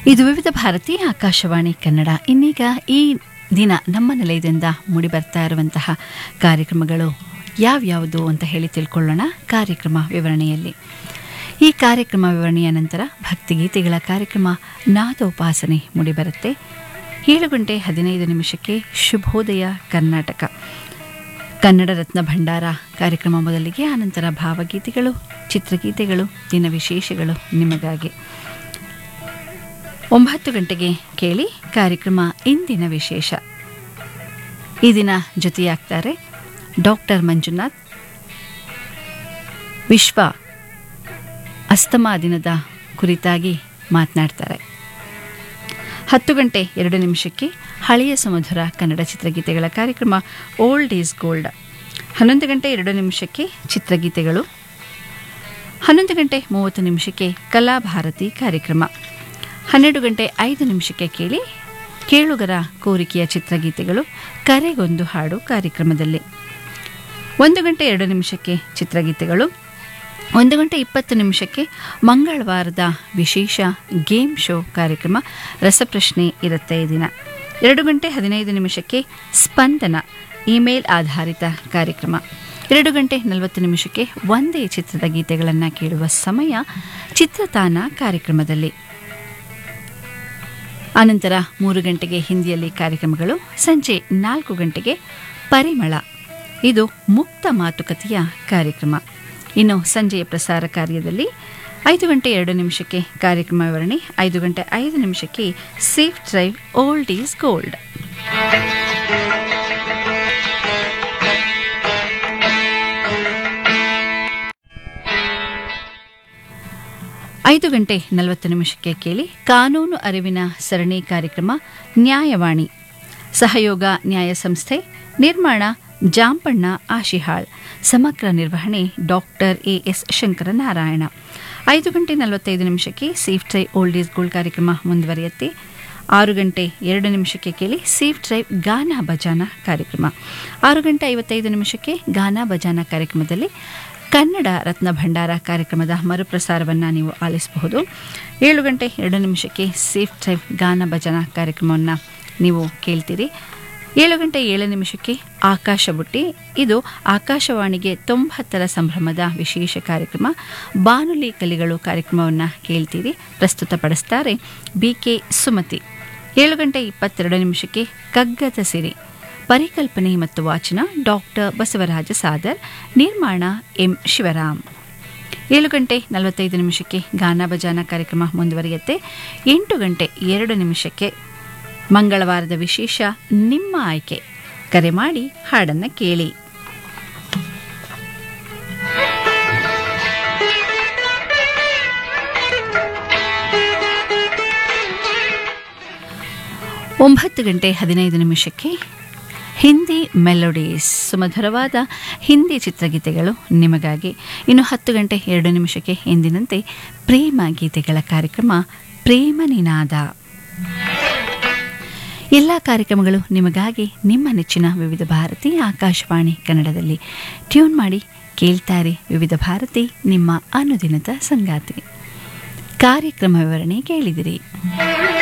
ಇದು ವಿವಿಧ ಭಾರತಿ ಆಕಾಶವಾಣಿ ಕನ್ನಡ ಇನ್ನೀಗ ಈ ದಿನ ನಮ್ಮ ನಿಲಯದಿಂದ ಮೂಡಿಬರ್ತಾ ಇರುವಂತಹ ಕಾರ್ಯಕ್ರಮಗಳು ಯಾವ್ಯಾವುದು ಅಂತ ಹೇಳಿ ತಿಳ್ಕೊಳ್ಳೋಣ ಕಾರ್ಯಕ್ರಮ ವಿವರಣೆಯಲ್ಲಿ ಈ ಕಾರ್ಯಕ್ರಮ ವಿವರಣೆಯ ನಂತರ ಭಕ್ತಿಗೀತೆಗಳ ಕಾರ್ಯಕ್ರಮ ನಾದೋಪಾಸನೆ ಮೂಡಿಬರುತ್ತೆ ಏಳು ಗಂಟೆ ಹದಿನೈದು ನಿಮಿಷಕ್ಕೆ ಶುಭೋದಯ ಕರ್ನಾಟಕ ಕನ್ನಡ ರತ್ನ ಭಂಡಾರ ಕಾರ್ಯಕ್ರಮ ಮೊದಲಿಗೆ ಆನಂತರ ಭಾವಗೀತೆಗಳು ಚಿತ್ರಗೀತೆಗಳು ದಿನ ವಿಶೇಷಗಳು ನಿಮಗಾಗಿ ಒಂಬತ್ತು ಗಂಟೆಗೆ ಕೇಳಿ ಕಾರ್ಯಕ್ರಮ ಇಂದಿನ ವಿಶೇಷ ಈ ದಿನ ಜೊತೆಯಾಗ್ತಾರೆ ಡಾಕ್ಟರ್ ಮಂಜುನಾಥ್ ವಿಶ್ವ ಅಸ್ತಮಾ ದಿನದ ಕುರಿತಾಗಿ ಮಾತನಾಡ್ತಾರೆ ಹತ್ತು ಗಂಟೆ ಎರಡು ನಿಮಿಷಕ್ಕೆ ಹಳೆಯ ಸುಮಧುರ ಕನ್ನಡ ಚಿತ್ರಗೀತೆಗಳ ಕಾರ್ಯಕ್ರಮ ಓಲ್ಡ್ ಈಸ್ ಗೋಲ್ಡ್ ಹನ್ನೊಂದು ಗಂಟೆ ಎರಡು ನಿಮಿಷಕ್ಕೆ ಚಿತ್ರಗೀತೆಗಳು ಹನ್ನೊಂದು ಗಂಟೆ ಮೂವತ್ತು ನಿಮಿಷಕ್ಕೆ ಕಲಾಭಾರತಿ ಕಾರ್ಯಕ್ರಮ ಹನ್ನೆರಡು ಗಂಟೆ ಐದು ನಿಮಿಷಕ್ಕೆ ಕೇಳಿ ಕೇಳುಗರ ಕೋರಿಕೆಯ ಚಿತ್ರಗೀತೆಗಳು ಕರೆಗೊಂದು ಹಾಡು ಕಾರ್ಯಕ್ರಮದಲ್ಲಿ ಒಂದು ಗಂಟೆ ಎರಡು ನಿಮಿಷಕ್ಕೆ ಚಿತ್ರಗೀತೆಗಳು ಒಂದು ಗಂಟೆ ಇಪ್ಪತ್ತು ನಿಮಿಷಕ್ಕೆ ಮಂಗಳವಾರದ ವಿಶೇಷ ಗೇಮ್ ಶೋ ಕಾರ್ಯಕ್ರಮ ರಸಪ್ರಶ್ನೆ ಇರುತ್ತೆ ಈ ದಿನ ಎರಡು ಗಂಟೆ ಹದಿನೈದು ನಿಮಿಷಕ್ಕೆ ಸ್ಪಂದನ ಇಮೇಲ್ ಆಧಾರಿತ ಕಾರ್ಯಕ್ರಮ ಎರಡು ಗಂಟೆ ನಲವತ್ತು ನಿಮಿಷಕ್ಕೆ ಒಂದೇ ಚಿತ್ರದ ಗೀತೆಗಳನ್ನು ಕೇಳುವ ಸಮಯ ಚಿತ್ರತಾನ ಕಾರ್ಯಕ್ರಮದಲ್ಲಿ ಆನಂತರ ಮೂರು ಗಂಟೆಗೆ ಹಿಂದಿಯಲ್ಲಿ ಕಾರ್ಯಕ್ರಮಗಳು ಸಂಜೆ ನಾಲ್ಕು ಗಂಟೆಗೆ ಪರಿಮಳ ಇದು ಮುಕ್ತ ಮಾತುಕತೆಯ ಕಾರ್ಯಕ್ರಮ ಇನ್ನು ಸಂಜೆಯ ಪ್ರಸಾರ ಕಾರ್ಯದಲ್ಲಿ ಐದು ಗಂಟೆ ಎರಡು ನಿಮಿಷಕ್ಕೆ ಕಾರ್ಯಕ್ರಮ ವಿವರಣೆ ಐದು ಗಂಟೆ ಐದು ನಿಮಿಷಕ್ಕೆ safe drive old is gold ಐದು ಗಂಟೆ ನಲವತ್ತು ನಿಮಿಷಕ್ಕೆ ಕೇಳಿ ಕಾನೂನು ಅರಿವಿನ ಸರಣಿ ಕಾರ್ಯಕ್ರಮ ನ್ಯಾಯವಾಣಿ ಸಹಯೋಗ ನ್ಯಾಯ ಸಂಸ್ಥೆ ನಿರ್ಮಾಣ ಜಾಂಪಣ್ಣ ಆಶಿಹಾಳ್ ಸಮಗ್ರ ನಿರ್ವಹಣೆ ಡಾಕ್ಟರ್ ಎ ಎಸ್ ಶಂಕರನಾರಾಯಣ ಐದು ಗಂಟೆ ನಲವತ್ತೈದು ನಿಮಿಷಕ್ಕೆ safe drive old is gold ಕಾರ್ಯಕ್ರಮ ಮುಂದುವರಿಯುತ್ತೆ ಆರು ಗಂಟೆ ಎರಡು ನಿಮಿಷಕ್ಕೆ ಕೇಳಿ ಸೇಫ್ ಡ್ರೈವ್ ಗಾನಾ ಬಜಾನ ಕಾರ್ಯಕ್ರಮ ಆರು ಗಂಟೆ ಐವತ್ತೈದು ನಿಮಿಷಕ್ಕೆ ಗಾನಾ ಬಜಾನ ಕಾರ್ಯಕ್ರಮದಲ್ಲಿ ಕನ್ನಡ ರತ್ನ ಭಂಡಾರ ಕಾರ್ಯಕ್ರಮದ ಮರುಪ್ರಸಾರವನ್ನು ನೀವು ಆಲಿಸಬಹುದು ಏಳು ಗಂಟೆ ಎರಡು ನಿಮಿಷಕ್ಕೆ ಸೇಫ್ ಡ್ರೈವ್ ಗಾನ ಭಜನ ಕಾರ್ಯಕ್ರಮವನ್ನು ನೀವು ಕೇಳ್ತೀರಿ ಏಳು ಗಂಟೆ ಏಳು ನಿಮಿಷಕ್ಕೆ ಆಕಾಶ ಬುಟ್ಟಿ ಇದು ಆಕಾಶವಾಣಿಗೆ ತೊಂಬತ್ತರ ಸಂಭ್ರಮದ ವಿಶೇಷ ಕಾರ್ಯಕ್ರಮ ಬಾನುಲಿ ಕಲಿಗಳು ಕಾರ್ಯಕ್ರಮವನ್ನು ಕೇಳ್ತೀರಿ ಪ್ರಸ್ತುತಪಡಿಸ್ತಾರೆ ಬಿ ಕೆ ಸುಮತಿ ಏಳು ಗಂಟೆ ಇಪ್ಪತ್ತೆರಡು ನಿಮಿಷಕ್ಕೆ ಕಗ್ಗದ ಸಿರಿ ಪರಿಕಲ್ಪನೆ ಮತ್ತು ವಾಚನ ಡಾಕ್ಟರ್ ಬಸವರಾಜ ಸಾದರ್ ನಿರ್ಮಾಣ ಎಂ ಶಿವರಾಮ್ ಏಳು ಗಂಟೆ ನಲವತ್ತೈದು ನಿಮಿಷಕ್ಕೆ ಗಾನ ಭಜಾನ ಕಾರ್ಯಕ್ರಮ ಮುಂದುವರಿಯುತ್ತೆ ಎಂಟು ಗಂಟೆ ಎರಡು ನಿಮಿಷಕ್ಕೆ ಮಂಗಳವಾರದ ವಿಶೇಷ ನಿಮ್ಮ ಆಯ್ಕೆ ಕರೆ ಮಾಡಿ ಹಾಡನ್ನು ಕೇಳಿ ಒಂಬತ್ತು ಗಂಟೆ ಹದಿನೈದು ನಿಮಿಷಕ್ಕೆ ಹಿಂದಿ ಮೆಲೋಡೀಸ್ ಸುಮಧುರವಾದ ಹಿಂದಿ ಚಿತ್ರಗೀತೆಗಳು ನಿಮಗಾಗಿ ಇನ್ನು ಹತ್ತು ಗಂಟೆ ಎರಡು ನಿಮಿಷಕ್ಕೆ ಎಂದಿನಂತೆ ಪ್ರೇಮ ಗೀತೆಗಳ ಕಾರ್ಯಕ್ರಮ ಪ್ರೇಮ ನಿನಾದ ಎಲ್ಲ ಕಾರ್ಯಕ್ರಮಗಳು ನಿಮಗಾಗಿ ನಿಮ್ಮ ನೆಚ್ಚಿನ ವಿವಿಧ ಭಾರತಿ ಆಕಾಶವಾಣಿ ಕನ್ನಡದಲ್ಲಿ ಟ್ಯೂನ್ ಮಾಡಿ ಕೇಳ್ತಾರೆ ವಿವಿಧ ಭಾರತಿ ನಿಮ್ಮ ಅನುದಿನದ ಸಂಗಾತಿ ಕಾರ್ಯಕ್ರಮ ವಿವರಣೆ ಕೇಳಿದಿರಿ